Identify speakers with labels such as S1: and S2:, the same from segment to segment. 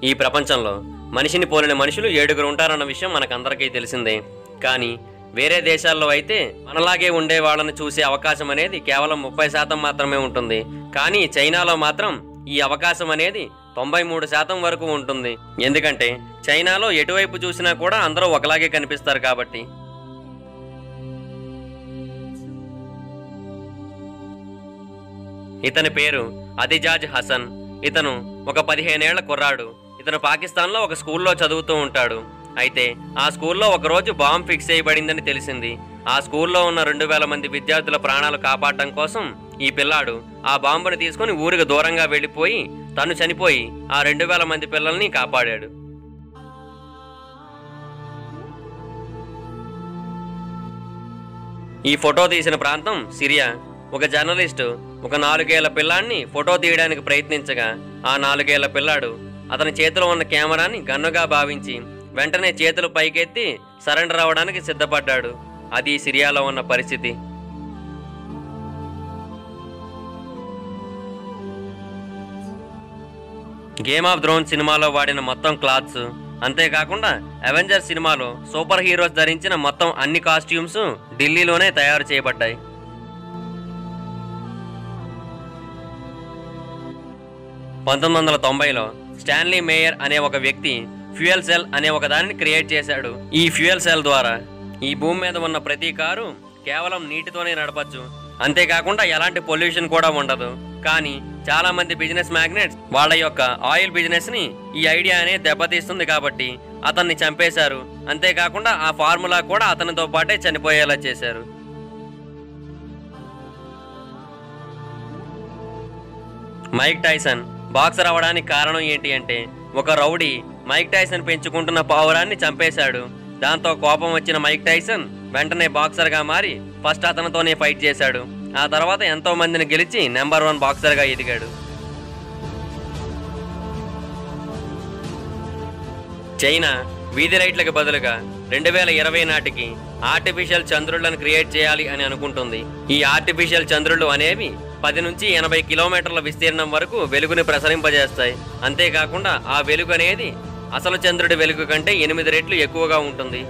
S1: ఈ ప్రపంచంలో మనిషిని పోలిన మనుషులు ఏడుగురు ఉంటారన్న విషయం మనకందరికీ తెలిసిందే కానీ వేరే దేశాల్లో అయితే మనలాగే ఉండే వాళ్ళని చూసే అవకాశం అనేది కేవలం ముప్పై శాతం మాత్రమే ఉంటుంది కానీ చైనాలో మాత్రం ఈ అవకాశం అనేది తొంభై మూడు శాతం వరకు ఉంటుంది ఎందుకంటే చైనాలో ఎటువైపు చూసినా కూడా అందరూ ఒకలాగే కనిపిస్తారు కాబట్టి ఇతని పేరు అదిజాజ్ హసన్ ఇతను ఒక పదిహేనేళ్ల కుర్రాడు ఇతను పాకిస్తాన్లో ఒక స్కూల్లో చదువుతూ ఉంటాడు అయితే ఆ స్కూల్లో ఒకరోజు బాంబ్ ఫిక్స్ చేయబడిందని తెలిసింది ఆ స్కూల్లో ఉన్న రెండు వేల మంది విద్యార్థుల ప్రాణాలు కాపాడటం కోసం ఈ పిల్లాడు ఆ బాంబుని తీసుకుని ఊరికి దూరంగా వెళ్ళిపోయి తను చనిపోయి ఆ రెండు వేల మంది పిల్లల్ని కాపాడాడు ఈ ఫోటో తీసిన ప్రాంతం సిరియా ఒక జర్నలిస్టు ఒక నాలుగేళ్ల పిల్లాన్ని ఫోటో తీయడానికి ప్రయత్నించగా ఆ నాలుగేళ్ల పిల్లాడు అతని చేతిలో ఉన్న కెమెరాని గన్నుగా భావించి వెంటనే చేతులు పైకెత్తి సరెండర్ అవ్వడానికి సిద్ధపడ్డాడు అది సిరియాలో ఉన్న పరిస్థితి గేమ్ ఆఫ్ థ్రోన్ సినిమాలో వాడిన మొత్తం క్లాత్స్ అంతేకాకుండా అవెంజర్ సినిమాలో సూపర్ హీరోస్ ధరించిన మొత్తం అన్ని కాస్ట్యూమ్స్ ఢిల్లీలోనే తయారు చేయబడ్డాయి పంతొమ్మిది వందల తొంభైలో స్టాన్లీ మేయర్ అనే ఒక వ్యక్తి ఫ్యూయల్ సెల్ అనే ఒక దానిని క్రియేట్ చేశాడు ఈ ఫ్యూయల్ సెల్ ద్వారా ఈ భూమి మీద ఉన్న ప్రతి కారు కేవలం నీటితోనే నడపచ్చు అంతేకాకుండా ఎలాంటి పొల్యూషన్ కూడా ఉండదు కానీ చాలా మంది బిజినెస్ మ్యాగ్నెట్స్ వాళ్ళ యొక్క ఆయిల్ బిజినెస్ ని ఈ ఐడియా అనేది దెబ్బతీస్తుంది కాబట్టి అతన్ని చంపేశారు అంతేకాకుండా ఆ ఫార్ములా కూడా అతనితో పాటే చనిపోయేలా చేశారు మైక్ టైసన్ బాక్సర్ అవ్వడానికి కారణం ఏంటి అంటే ఒక రౌడీ మైక్ టైసన్ పెంచుకుంటున్న పావురాన్ని చంపేశాడు దాంతో కోపం వచ్చిన మైక్ టైసన్ వెంటనే బాక్సర్గా మారి ఫస్ట్ అతనితోనే ఫైట్ చేశాడు ఆ తర్వాత ఎంతో మందిని గెలిచి నెంబర్ వన్ బాక్సర్గా ఎదిగాడు చైనా వీధి లైట్లకు బదులుగా రెండు వేల ఇరవై నాటికి ఆర్టిఫిషియల్ చంద్రులను క్రియేట్ చేయాలి అని అనుకుంటుంది ఈ ఆర్టిఫిషియల్ చంద్రులు అనేవి పది నుంచి ఎనభై కిలోమీటర్ల విస్తీర్ణం వరకు వెలుగుని ప్రసరింపజేస్తాయి అంతేకాకుండా ఆ వెలుగు అనేది అసలు చంద్రుడి వెలుగు కంటే ఎనిమిది రెట్లు ఎక్కువగా ఉంటుంది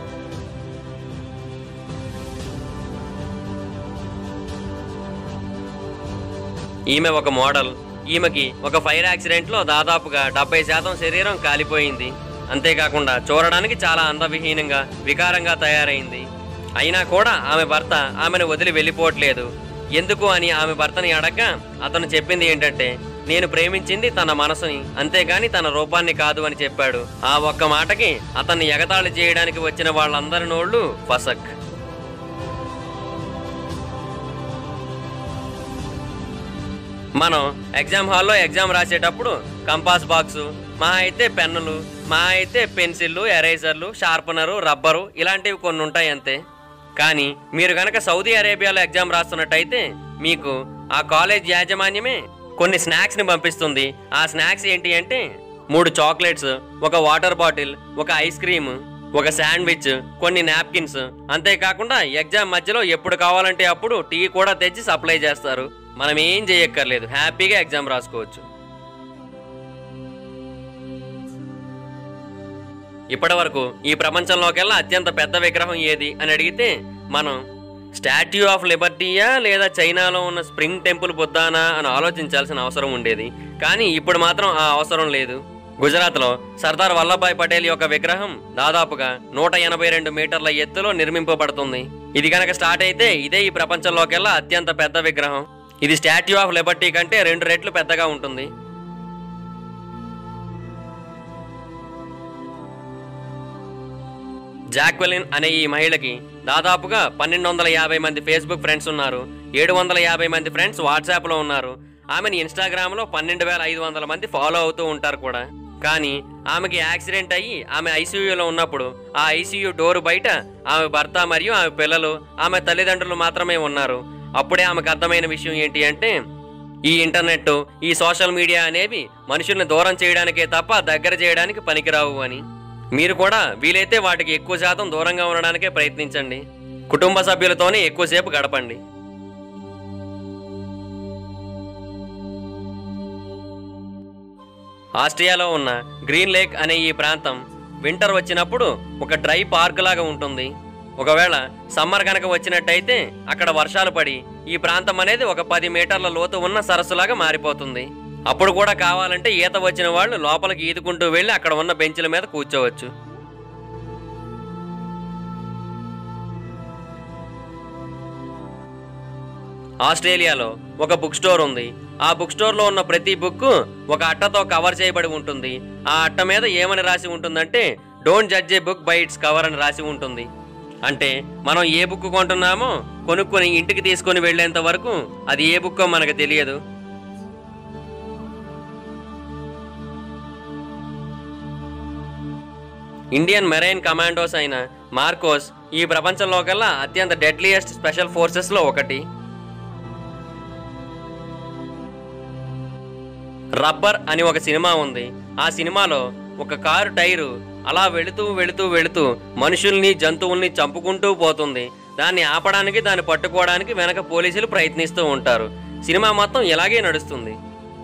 S1: ఈమె ఒక మోడల్ ఈమెకి ఒక ఫైర్ యాక్సిడెంట్లో దాదాపుగా డెబ్బై శాతం శరీరం కాలిపోయింది అంతేకాకుండా చూడడానికి చాలా అందవిహీనంగా వికారంగా తయారైంది అయినా కూడా ఆమె భర్త ఆమెను వదిలి వెళ్ళిపోవట్లేదు ఎందుకు అని ఆమె భర్తని అడగ్గా అతను చెప్పింది ఏంటంటే నేను ప్రేమించింది తన మనసుని అంతేగాని తన రూపాన్ని కాదు అని చెప్పాడు ఆ ఒక్క మాటకి అతన్ని ఎగతాళి చేయడానికి వచ్చిన వాళ్ళందరి నోళ్ళు ఫసక్ మనం ఎగ్జామ్ హాల్లో ఎగ్జామ్ రాసేటప్పుడు కంపాస్ బాక్సు మా అయితే పెన్నులు మా అయితే పెన్సిళ్ళు ఎరేజర్లు షార్పనరు రబ్బరు ఇలాంటివి కొన్ని ఉంటాయి అంతే కానీ మీరు గనక సౌదీ అరేబియాలో ఎగ్జామ్ రాస్తున్నట్టయితే మీకు ఆ కాలేజ్ యాజమాన్యమే కొన్ని స్నాక్స్ని పంపిస్తుంది ఆ స్నాక్స్ ఏంటి అంటే మూడు చాక్లెట్స్ ఒక వాటర్ బాటిల్ ఒక ఐస్ క్రీమ్ ఒక శాండ్విచ్ కొన్ని నాప్కిన్స్ అంతేకాకుండా ఎగ్జామ్ మధ్యలో ఎప్పుడు కావాలంటే అప్పుడు టీ కూడా తెచ్చి సప్లై చేస్తారు మనం ఏం చేయక్కర్లేదు హ్యాపీగా ఎగ్జామ్ రాసుకోవచ్చు ఇప్పటి వరకు ఈ ప్రపంచంలోకెల్లా అత్యంత పెద్ద విగ్రహం ఏది అని అడిగితే మనం స్టాట్యూ ఆఫ్ లిబర్టీయా లేదా చైనాలో ఉన్న స్ప్రింగ్ టెంపుల్ బుద్ధానా అని ఆలోచించాల్సిన అవసరం ఉండేది కానీ ఇప్పుడు మాత్రం ఆ అవసరం లేదు గుజరాత్లో సర్దార్ వల్లభాయ్ పటేల్ యొక్క విగ్రహం దాదాపుగా నూట ఎనభై రెండు మీటర్ల ఎత్తులో నిర్మింపబడుతుంది ఇది కనుక స్టార్ట్ అయితే ఇదే ఈ ప్రపంచంలోకెల్లా అత్యంత పెద్ద విగ్రహం ఇది స్టాట్యూ ఆఫ్ లిబర్టీ కంటే రెండు రెట్లు పెద్దగా ఉంటుంది జాక్వెలిన్ అనే ఈ మహిళకి దాదాపుగా పన్నెండు వందల యాభై మంది ఫేస్బుక్ ఫ్రెండ్స్ ఉన్నారు ఏడు వందల యాభై మంది ఫ్రెండ్స్ వాట్సాప్లో ఉన్నారు ఆమెని ఇన్స్టాగ్రామ్లో పన్నెండు వేల ఐదు వందల మంది ఫాలో అవుతూ ఉంటారు కూడా కానీ ఆమెకి యాక్సిడెంట్ అయ్యి ఆమె ఐసీయూలో ఉన్నప్పుడు ఆ ఐసీయూ డోర్ బయట ఆమె భర్త మరియు ఆమె పిల్లలు ఆమె తల్లిదండ్రులు మాత్రమే ఉన్నారు అప్పుడే ఆమెకు అర్థమైన విషయం ఏంటి అంటే ఈ ఇంటర్నెట్ ఈ సోషల్ మీడియా అనేవి మనుషుల్ని దూరం చేయడానికే తప్ప దగ్గర చేయడానికి పనికిరావు అని మీరు కూడా వీలైతే వాటికి ఎక్కువ శాతం దూరంగా ఉండడానికే ప్రయత్నించండి కుటుంబ సభ్యులతోనే ఎక్కువసేపు గడపండి ఆస్ట్రియాలో ఉన్న గ్రీన్ లేక్ అనే ఈ ప్రాంతం వింటర్ వచ్చినప్పుడు ఒక డ్రై పార్క్ లాగా ఉంటుంది ఒకవేళ సమ్మర్ కనుక వచ్చినట్టయితే అక్కడ వర్షాలు పడి ఈ ప్రాంతం అనేది ఒక పది మీటర్ల లోతు ఉన్న సరస్సులాగా మారిపోతుంది అప్పుడు కూడా కావాలంటే ఈత వచ్చిన వాళ్ళు లోపలికి ఈదుకుంటూ వెళ్ళి అక్కడ ఉన్న బెంచ్ల మీద కూర్చోవచ్చు ఆస్ట్రేలియాలో ఒక బుక్ స్టోర్ ఉంది ఆ బుక్ స్టోర్లో ఉన్న ప్రతి బుక్ ఒక అట్టతో కవర్ చేయబడి ఉంటుంది ఆ అట్ట మీద ఏమని రాసి ఉంటుందంటే don't judge a book by its cover అని రాసి ఉంటుంది అంటే మనం ఏ బుక్ కొంటున్నామో కొనుక్కొని ఇంటికి తీసుకొని వెళ్ళేంత వరకు అది ఏ బుక్కో మనకు తెలియదు ఇండియన్ మెరైన్ కమాండోస్ అయిన మార్కోస్ ఈ ప్రపంచంలో కల్లా అత్యంత డెడ్లియెస్ట్ స్పెషల్ ఫోర్సెస్లో ఒకటి రబ్బర్ అని ఒక సినిమా ఉంది ఆ సినిమాలో ఒక కారు టైరు అలా వెళుతూ వెళుతూ వెళుతూ మనుషుల్ని జంతువుల్ని చంపుకుంటూ పోతుంది దాన్ని ఆపడానికి దాన్ని పట్టుకోవడానికి వెనక పోలీసులు ప్రయత్నిస్తూ ఉంటారు సినిమా మొత్తం ఇలాగే నడుస్తుంది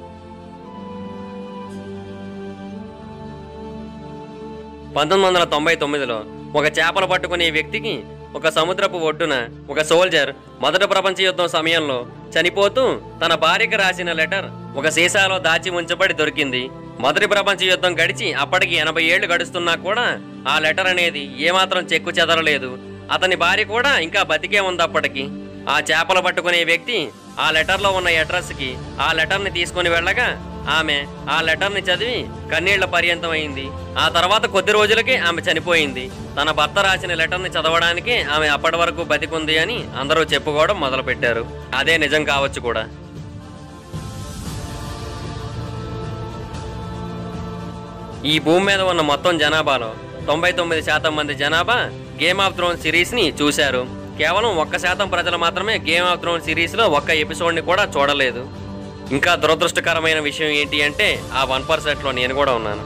S1: పంతొమ్మిది వందల తొంభై తొమ్మిదిలో ఒక చేపలు పట్టుకునే వ్యక్తికి ఒక సముద్రపు ఒడ్డున ఒక సోల్జర్ మొదటి ప్రపంచ యుద్ధం సమయంలో చనిపోతూ తన భార్యకి రాసిన లెటర్ ఒక సీసాలో దాచి ఉంచబడి దొరికింది మొదటి ప్రపంచ యుద్ధం గడిచి అప్పటికి ఎనభై ఏళ్లు గడుస్తున్నా కూడా ఆ లెటర్ అనేది ఏమాత్రం చెక్కు చెదరలేదు అతని భార్య కూడా ఇంకా బతికే ఉంది అప్పటికి ఆ చేపలు పట్టుకునే వ్యక్తి ఆ లెటర్లో ఉన్న అడ్రస్కి ఆ లెటర్ని తీసుకొని వెళ్ళగా ఆమె ఆ లెటర్ని చదివి కన్నీళ్ల పర్యంతం అయింది ఆ తర్వాత కొద్ది రోజులకే ఆమె చనిపోయింది తన భర్త రాసిన లెటర్ని చదవడానికి ఆమె అప్పటి వరకు బతికుంది అని అందరూ చెప్పుకోవడం మొదలుపెట్టారు అదే నిజం కావచ్చు కూడా ఈ భూమి మీద ఉన్న మొత్తం జనాభాలో తొంభై తొమ్మిది శాతం మంది జనాభా గేమ్ ఆఫ్ థ్రోన్ సిరీస్ని చూశారు కేవలం ఒక్క శాతం ప్రజలు మాత్రమే గేమ్ ఆఫ్ థ్రోన్ సిరీస్లో ఒక్క ఎపిసోడ్ని కూడా చూడలేదు ఇంకా దురదృష్టకరమైన విషయం ఏంటి అంటే ఆ వన్ పర్సెంట్లో నేను కూడా ఉన్నాను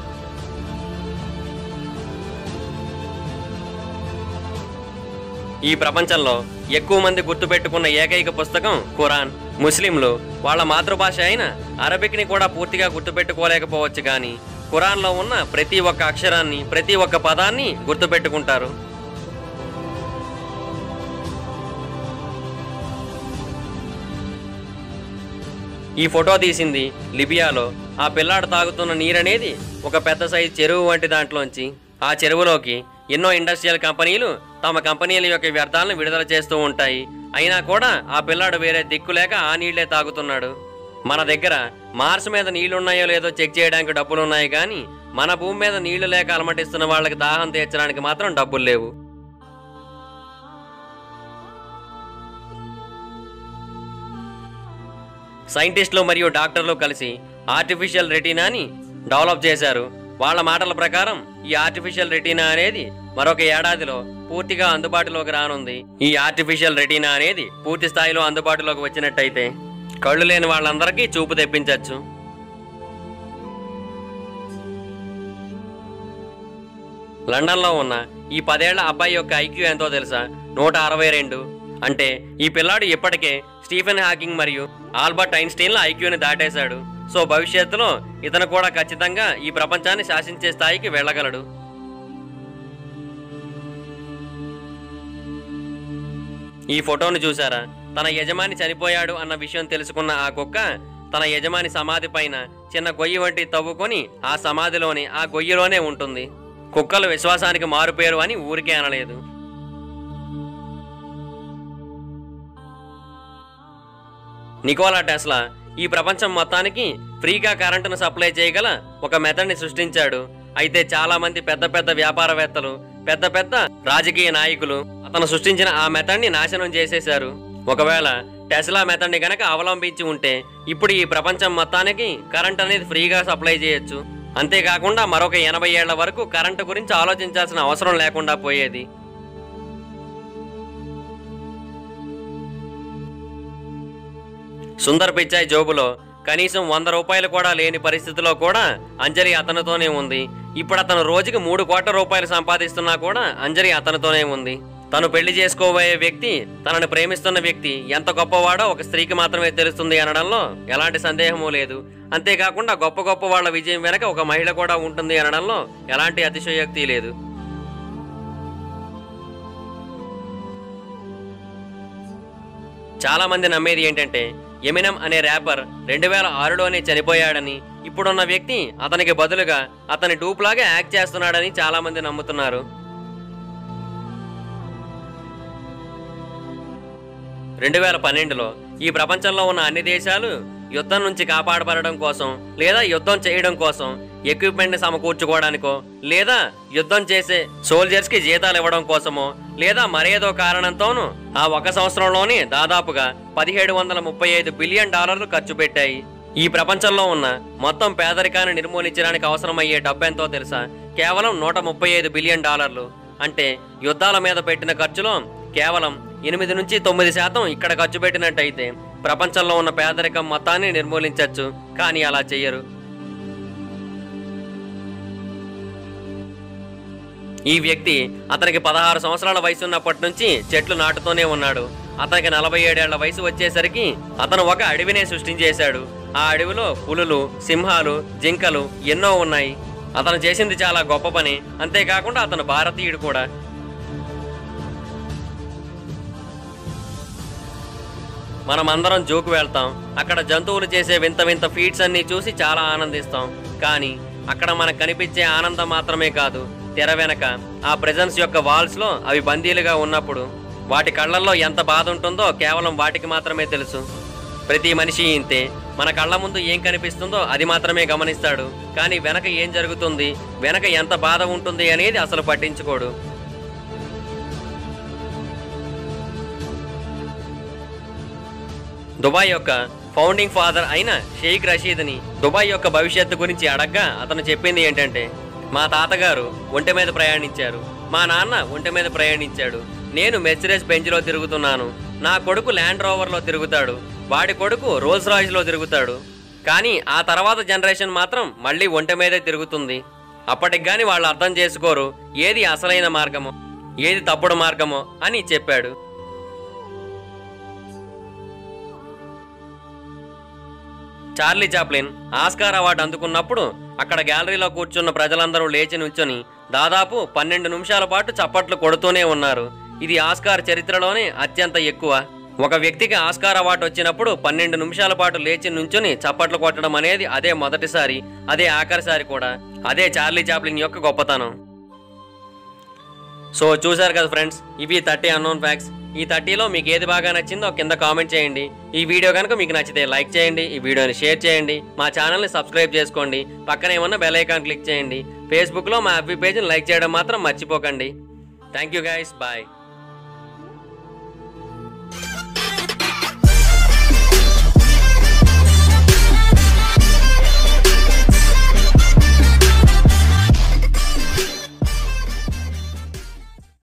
S1: ఈ ప్రపంచంలో ఎక్కువ మంది గుర్తుపెట్టుకున్న ఏకైక పుస్తకం ఖురాన్ ముస్లింలు వాళ్ళ మాతృభాష అయిన అరబిక్ని కూడా పూర్తిగా గుర్తుపెట్టుకోలేకపోవచ్చు కానీ ఖురాన్లో ఉన్న ప్రతి ఒక్క అక్షరాన్ని ప్రతి ఒక్క పదాన్ని గుర్తుపెట్టుకుంటారు ఈ ఫోటో తీసింది లిబియాలో ఆ పిల్లాడు తాగుతున్న నీరనేది ఒక పెద్ద సైజు చెరువు వంటి దాంట్లోంచి ఆ చెరువులోకి ఎన్నో ఇండస్ట్రియల్ కంపెనీలు తమ కంపెనీల యొక్క వ్యర్థాలను విడుదల చేస్తూ ఉంటాయి అయినా కూడా ఆ పిల్లాడు వేరే దిక్కు లేక ఆ నీళ్లే తాగుతున్నాడు మన దగ్గర మార్స్ మీద నీళ్లున్నాయో లేదో చెక్ చేయడానికి డబ్బులు ఉన్నాయి కానీ మన భూమి మీద నీళ్లు లేక అలమటిస్తున్న వాళ్ళకి దాహం తీర్చడానికి మాత్రం డబ్బులు లేవు సైంటిస్టులు మరియు డాక్టర్లు కలిసి ఆర్టిఫిషియల్ రెటీనాని డెవలప్ చేశారు వాళ్ళ మాటల ప్రకారం ఈ ఆర్టిఫిషియల్ రెటీనా అనేది మరొక ఏడాదిలో పూర్తిగా అందుబాటులోకి రానుంది ఈ ఆర్టిఫిషియల్ రెటీనా అనేది పూర్తి స్థాయిలో అందుబాటులోకి వచ్చినట్టయితే కళ్ళు లేని వాళ్ళందరికీ చూపు తెప్పించవచ్చు లండన్లో ఉన్న ఈ పదేళ్ల అబ్బాయి యొక్క ఐక్యూ ఎంతో తెలుసా నూట అరవై రెండు అంటే ఈ పిల్లాడు ఇప్పటికే స్టీఫెన్ హాకింగ్ మరియు ఆల్బర్ట్ ఐన్స్టీన్ల ఐక్యూని దాటేశాడు సో భవిష్యత్తులో ఇతను కూడా ఖచ్చితంగా ఈ ప్రపంచాన్ని శాసించే స్థాయికి వెళ్ళగలడు ఈ ఫోటోను చూసారా తన యజమాని చనిపోయాడు అన్న విషయం తెలుసుకున్న ఆ కుక్క తన యజమాని సమాధి పైన చిన్న గొయ్యి వంటి తవ్వుకొని ఆ సమాధిలోని ఆ గొయ్యిలోనే ఉంటుంది కుక్కలు విశ్వాసానికి మారుపేరు అని ఊరికే అనలేదు నికోలా టెస్లా ఈ ప్రపంచం మొత్తానికి ఫ్రీగా కరెంటును సప్లై చేయగల ఒక మెథడ్ని సృష్టించాడు అయితే చాలా మంది పెద్ద పెద్ద వ్యాపారవేత్తలు పెద్ద పెద్ద రాజకీయ నాయకులు అతను సృష్టించిన ఆ మెథడ్ని నాశనం చేసేశారు ఒకవేళ టెస్లా మెథడ్ని గనక అవలంబించి ఉంటే ఇప్పుడు ఈ ప్రపంచం మొత్తానికి కరెంట్ అనేది ఫ్రీగా సప్లై చేయొచ్చు అంతేకాకుండా మరొక ఎనభై ఏళ్ల వరకు కరెంటు గురించి ఆలోచించాల్సిన అవసరం లేకుండా పోయేది సుందర్ పిచ్చాయ్ జోబులో కనీసం వంద రూపాయలు కూడా లేని పరిస్థితిలో కూడా అంజలి అతనితోనే ఉంది ఇప్పుడు అతను రోజుకి మూడు కోట్ల రూపాయలు సంపాదిస్తున్నా కూడా అంజలి అతనితోనే ఉంది తను పెళ్లి చేసుకోబోయే వ్యక్తి తనని ప్రేమిస్తున్న వ్యక్తి ఎంత గొప్పవాడో ఒక స్త్రీకి మాత్రమే తెలుస్తుంది అనడంలో ఎలాంటి సందేహమూ లేదు అంతేకాకుండా గొప్ప గొప్ప వాళ్ళ విజయం వెనక ఒక మహిళ కూడా ఉంటుంది అనడంలో ఎలాంటి అతిశయోక్తి లేదు చాలా మంది నమ్మేది ఏంటంటే ఎమినం అనే ర్యాపర్ రెండు వేల ఆరులోనే చనిపోయాడని ఇప్పుడున్న వ్యక్తి అతనికి బదులుగా అతని డూప్లాగా యాక్ట్ చేస్తున్నాడని చాలా మంది నమ్ముతున్నారు రెండు వేల పన్నెండులో ఈ ప్రపంచంలో ఉన్న అన్ని దేశాలు యుద్ధం నుంచి కాపాడబడడం కోసం లేదా యుద్ధం చేయడం కోసం ఎక్విప్మెంట్ ని సమకూర్చుకోవడానికో లేదా యుద్ధం చేసే సోల్జర్స్ కి జీతాలు ఇవ్వడం కోసమో లేదా మరేదో కారణంతోనూ ఆ ఒక సంవత్సరంలోనే దాదాపుగా పదిహేడు వందల ముప్పై ఐదు బిలియన్ డాలర్లు ఖర్చు పెట్టాయి ఈ ప్రపంచంలో ఉన్న మొత్తం పేదరికాన్ని నిర్మూలించడానికి అవసరమయ్యే డబ్బెంతో తెలుసా కేవలం నూట ముప్పై ఐదు బిలియన్ డాలర్లు అంటే యుద్ధాల మీద పెట్టిన ఖర్చులో కేవలం ఎనిమిది నుంచి తొమ్మిది శాతం ఇక్కడ ఖర్చు పెట్టినట్టయితే ప్రపంచంలో ఉన్న పేదరికం మొత్తాన్ని నిర్మూలించవచ్చు కానీ అలా చెయ్యరు ఈ వ్యక్తి అతనికి పదహారు సంవత్సరాల వయసు ఉన్నప్పటి నుంచి చెట్లు నాటుతూనే ఉన్నాడు అతనికి నలభై ఏడేళ్ల వయసు వచ్చేసరికి అతను ఒక అడవినే సృష్టించేశాడు ఆ అడవిలో పులులు సింహాలు జింకలు ఎన్నో ఉన్నాయి అతను చేసింది చాలా గొప్ప పని అంతేకాకుండా అతను భారతీయుడు కూడా మనం అందరం జూకు వెళ్తాం అక్కడ జంతువులు చేసే వింత వింత ఫీట్స్ అన్ని చూసి చాలా ఆనందిస్తాం కానీ అక్కడ మనకు కనిపించే ఆనందం మాత్రమే కాదు తెర వెనక ఆ ప్రెజెన్స్ యొక్క వాల్స్ లో అవి బందీలుగా ఉన్నప్పుడు వాటి కళ్ళల్లో ఎంత బాధ ఉంటుందో కేవలం వాటికి మాత్రమే తెలుసు ప్రతి మనిషి ఇంతే మన కళ్ళ ముందు ఏం కనిపిస్తుందో అది మాత్రమే గమనిస్తాడు కానీ వెనక ఏం జరుగుతుంది వెనక ఎంత బాధ ఉంటుంది అనేది అసలు పట్టించుకోడు దుబాయ్ యొక్క ఫౌండింగ్ ఫాదర్ అయిన షేక్ రషీద్ని దుబాయ్ యొక్క భవిష్యత్తు గురించి అడగ్గా అతను చెప్పింది ఏంటంటే మా తాతగారు ఒంటె మీద ప్రయాణించారు మా నాన్న ఒంటె మీద ప్రయాణించాడు నేను మెర్సిడెస్ బెంచ్లో తిరుగుతున్నాను నా కొడుకు ల్యాండ్ రోవర్లో తిరుగుతాడు వాడి కొడుకు రోల్స్ రాయ్స్లో తిరుగుతాడు కానీ ఆ తర్వాత జనరేషన్ మాత్రం మళ్ళీ ఒంటె మీదే తిరుగుతుంది అప్పటికి గాని వాళ్ళు అర్థం చేసుకోరు ఏది అసలైన మార్గమో ఏది తప్పుడు మార్గమో అని చెప్పాడు చార్లీ చాప్లిన్ ఆస్కార్ అవార్డు అందుకున్నప్పుడు అక్కడ గ్యాలరీలో కూర్చున్న ప్రజలందరూ లేచి నుంచొని దాదాపు పన్నెండు నిమిషాల పాటు చప్పట్లు కొడుతూనే ఉన్నారు ఇది ఆస్కార్ చరిత్రలోనే అత్యంత ఎక్కువ ఒక వ్యక్తికి ఆస్కార్ అవార్డు వచ్చినప్పుడు పన్నెండు నిమిషాల పాటు లేచి నుంచొని చప్పట్లు కొట్టడం అనేది అదే మొదటిసారి అదే ఆఖరిసారి కూడా అదే చార్లీ చాప్లిన్ యొక్క గొప్పతనం సో చూశారు కదా ఫ్రెండ్స్ ఇవి థర్టీ అన్నోన్ ఫ్యాక్ట్స్ ఈ థర్టీలో మీకు ఏది బాగా నచ్చిందో కింద కామెంట్ చేయండి ఈ వీడియో కనుక మీకు నచ్చితే లైక్ చేయండి ఈ వీడియోని షేర్ చేయండి మా ఛానల్ని సబ్స్క్రైబ్ చేసుకోండి పక్కన ఏమన్నా బెల్ ఐకాన్ క్లిక్ చేయండి ఫేస్బుక్లో మా అఫీ పేజ్ని లైక్ చేయడం మాత్రం మర్చిపోకండి థ్యాంక్ యూ గైస్ బాయ్